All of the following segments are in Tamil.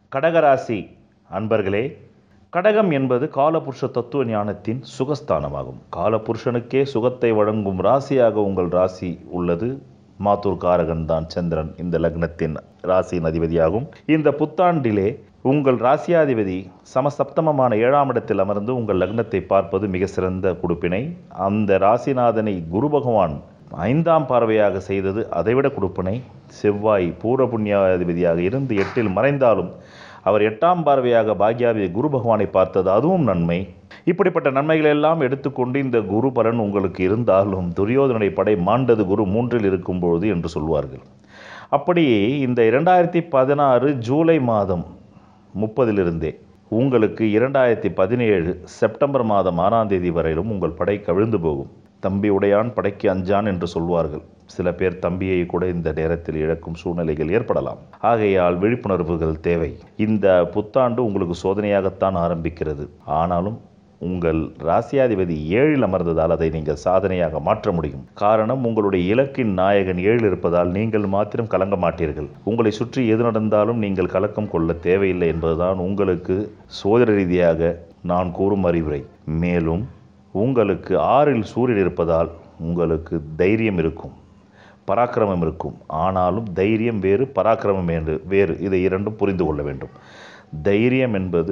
கடகராசி அன்பர்களே கடகம் என்பது காலபுருஷ தத்துவ ஞானத்தின் சுகஸ்தானமாகும் காலபுருஷனுக்கே சுகத்தை வழங்கும் ராசியாக உங்கள் ராசி உள்ளது மாத்தூர் காரகன் தான் சந்திரன் இந்த லக்னத்தின் ராசியின் அதிபதியாகும் இந்த புத்தாண்டிலே உங்கள் ராசியாதிபதி சமசப்தமமான ஏழாம் இடத்தில் அமர்ந்து உங்கள் லக்னத்தை பார்ப்பது மிக சிறந்த கொடுப்பினை அந்த ராசிநாதனை குரு பகவான் ஐந்தாம் பார்வையாக செய்தது அதைவிட கொடுப்பினை செவ்வாய் பூர புண்ணியாதிபதியாக இருந்து எட்டில் மறைந்தாலும் அவர் எட்டாம் பார்வையாக பாக்யாதிபதி குரு பகவானை பார்த்தது அதுவும் நன்மை இப்படிப்பட்ட நன்மைகள் எல்லாம் எடுத்துக்கொண்டு இந்த குரு பலன் உங்களுக்கு இருந்தாலும் துரியோதனை படை மாண்டது குரு மூன்றில் இருக்கும்பொழுது என்று சொல்வார்கள் அப்படியே இந்த இரண்டாயிரத்தி பதினாறு ஜூலை மாதம் முப்பதிலிருந்தே உங்களுக்கு இரண்டாயிரத்தி பதினேழு செப்டம்பர் மாதம் ஆறாம் தேதி வரையிலும் உங்கள் படை கவிழ்ந்து போகும் தம்பி உடையான் படைக்கு அஞ்சான் என்று சொல்வார்கள் சில பேர் தம்பியை கூட இந்த நேரத்தில் இழக்கும் சூழ்நிலைகள் ஏற்படலாம் ஆகையால் விழிப்புணர்வுகள் தேவை இந்த புத்தாண்டு உங்களுக்கு சோதனையாகத்தான் ஆரம்பிக்கிறது ஆனாலும் உங்கள் ராசியாதிபதி ஏழில் அமர்ந்ததால் அதை நீங்கள் சாதனையாக மாற்ற முடியும் காரணம் உங்களுடைய இலக்கின் நாயகன் ஏழில் இருப்பதால் நீங்கள் மாத்திரம் கலங்க மாட்டீர்கள் உங்களை சுற்றி எது நடந்தாலும் நீங்கள் கலக்கம் கொள்ள தேவையில்லை என்பதுதான் உங்களுக்கு சோதர ரீதியாக நான் கூறும் அறிவுரை மேலும் உங்களுக்கு ஆறில் சூரியன் இருப்பதால் உங்களுக்கு தைரியம் இருக்கும் பராக்கிரமம் இருக்கும் ஆனாலும் தைரியம் வேறு பராக்கிரமம் என்று வேறு இதை இரண்டும் புரிந்து கொள்ள வேண்டும் தைரியம் என்பது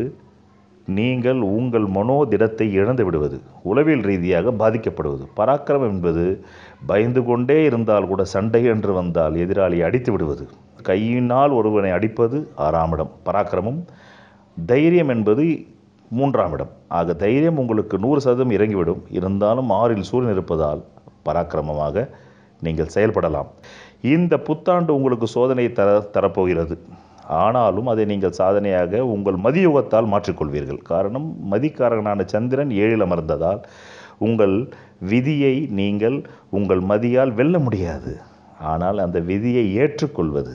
நீங்கள் உங்கள் மனோதிடத்தை இழந்து விடுவது உளவியல் ரீதியாக பாதிக்கப்படுவது பராக்கிரமம் என்பது பயந்து கொண்டே இருந்தால் கூட சண்டை என்று வந்தால் எதிராளியை அடித்து விடுவது கையினால் ஒருவனை அடிப்பது ஆறாம் இடம் பராக்கிரமம் தைரியம் என்பது மூன்றாம் இடம் ஆக தைரியம் உங்களுக்கு நூறு சதவீதம் இறங்கிவிடும் இருந்தாலும் ஆறில் சூரியன் இருப்பதால் பராக்கிரமமாக நீங்கள் செயல்படலாம் இந்த புத்தாண்டு உங்களுக்கு சோதனை தர தரப்போகிறது ஆனாலும் அதை நீங்கள் சாதனையாக உங்கள் மதியுகத்தால் மாற்றிக்கொள்வீர்கள் காரணம் மதிக்காரகனான சந்திரன் ஏழில் அமர்ந்ததால் உங்கள் விதியை நீங்கள் உங்கள் மதியால் வெல்ல முடியாது ஆனால் அந்த விதியை ஏற்றுக்கொள்வது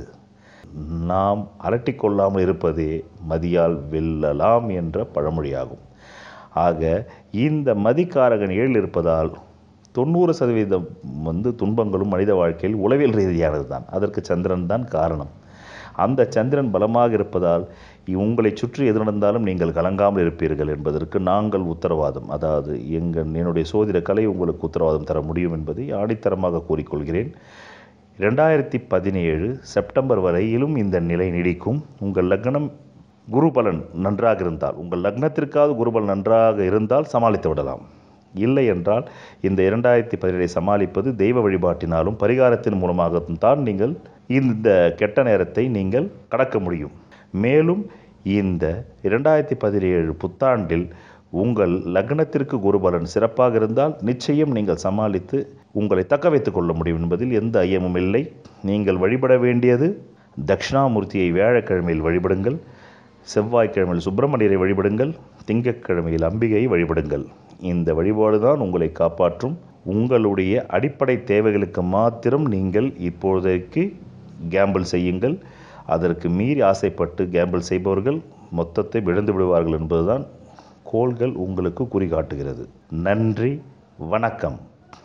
நாம் அலட்டிக்கொள்ளாமல் இருப்பதே மதியால் வெல்லலாம் என்ற பழமொழியாகும் ஆக இந்த மதிக்காரகன் ஏழில் இருப்பதால் தொண்ணூறு சதவீதம் வந்து துன்பங்களும் மனித வாழ்க்கையில் உளவியல் ரீதியானது தான் அதற்கு சந்திரன் தான் காரணம் அந்த சந்திரன் பலமாக இருப்பதால் உங்களை சுற்றி எது நடந்தாலும் நீங்கள் கலங்காமல் இருப்பீர்கள் என்பதற்கு நாங்கள் உத்தரவாதம் அதாவது எங்கள் என்னுடைய சோதிட கலை உங்களுக்கு உத்தரவாதம் தர முடியும் என்பதை ஆணித்தரமாக கூறிக்கொள்கிறேன் ரெண்டாயிரத்தி பதினேழு செப்டம்பர் வரையிலும் இந்த நிலை நீடிக்கும் உங்கள் லக்னம் குருபலன் நன்றாக இருந்தால் உங்கள் லக்னத்திற்காவது குருபலன் நன்றாக இருந்தால் சமாளித்து விடலாம் இல்லை என்றால் இந்த இரண்டாயிரத்தி பதினேழை சமாளிப்பது தெய்வ வழிபாட்டினாலும் பரிகாரத்தின் மூலமாகவும் தான் நீங்கள் இந்த கெட்ட நேரத்தை நீங்கள் கடக்க முடியும் மேலும் இந்த இரண்டாயிரத்தி பதினேழு புத்தாண்டில் உங்கள் லக்னத்திற்கு குருபலன் சிறப்பாக இருந்தால் நிச்சயம் நீங்கள் சமாளித்து உங்களை தக்க வைத்துக் கொள்ள முடியும் என்பதில் எந்த ஐயமும் இல்லை நீங்கள் வழிபட வேண்டியது தட்சிணாமூர்த்தியை வியாழக்கிழமையில் வழிபடுங்கள் செவ்வாய்க்கிழமையில் சுப்பிரமணியரை வழிபடுங்கள் திங்கட்கிழமையில் அம்பிகையை வழிபடுங்கள் இந்த வழிபாடு தான் உங்களை காப்பாற்றும் உங்களுடைய அடிப்படை தேவைகளுக்கு மாத்திரம் நீங்கள் இப்போதைக்கு கேம்பிள் செய்யுங்கள் அதற்கு மீறி ஆசைப்பட்டு கேம்பிள் செய்பவர்கள் மொத்தத்தை விழுந்து விடுவார்கள் என்பதுதான் கோள்கள் உங்களுக்கு குறிகாட்டுகிறது நன்றி வணக்கம்